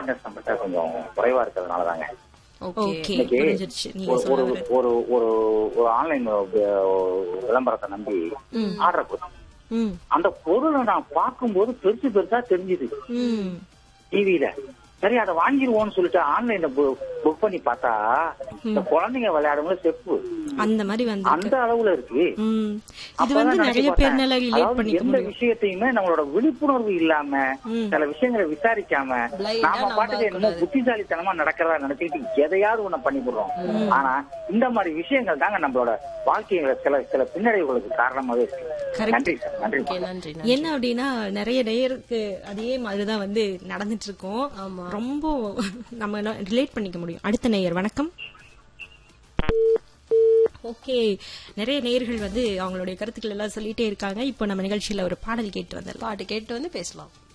Awareness நம்மகிட்ட கொஞ்சம் குறைவா இருக்கிறதுனால தாங்க ஓகே ஓகே இன்னைக்கு புரிஞ்சிருச்சு நீங்க ஒரு சொல்ல ஒரு வர்றது. ஒரு ஒரு ஒரு ஆன்லைன் விளம்பரத்தை நம்பி ஆர்டர் கொடுத்தேன் ம் அந்த பொருளை நான் பார்க்கும்போது பெருசு பெருசா தெரிஞ்சுது ம் டிவியில சரி அதை வாங்கிடுவோம்னு சொல்லிட்டு ஆன்லைன்ல புக் பண்ணி பார்த்தா இந்த குழந்தைங்க விளையாடும்போது செப்பு அந்த மாதிரி வந்து அந்த அளவுல இருக்கு ம் இது அப்பதான் வந்து நினைச்சு நிறைய பார்த்தேன். பேர்னால ரிலேட் அதாவது பண்ணிக்க எந்த முடியும் விஷயத்தையுமே நம்மளோட விழிப்புணர்வு இல்லாம ம். சில விஷயங்களை விசாரிக்காம Blind ஆ நாம நம்ப பாட்டுக்கு என்னமோ கூடாது. புத்திசாலித்தனமா நடக்கிறதா நினைச்சுக்கிட்டு எதையாவது ஒண்ணு பண்ணிவிடுறோம் ஆனா இந்த மாதிரி விஷயங்கள் தாங்க நம்மளோட வாழ்க்கையில சில சில பின்னடைவுகளுக்கு காரணமாவே இருக்கு Correct. நன்றி சார் நன்றி ஓகே நன்றி நன்றி. என்ன அப்படின்னா நிறைய நேயருக்கு அதே மாதிரிதான் வந்து நடந்துட்டு இருக்கோம் ஆமா. ரொம்ப நம்ம ரிலேட் பண்ணிக்க முடியும் அடுத்த நேயர் வணக்கம் ஓகே நிறைய நேயர்கள் வந்து அவங்களுடைய கருத்துக்கள் எல்லாம் சொல்லிட்டே இருக்காங்க இப்போ நம்ம நிகழ்ச்சியில ஒரு பாடல் கேட்டு வந்துடலாம் பாட்டு கேட்டு வந்து பேசலாம்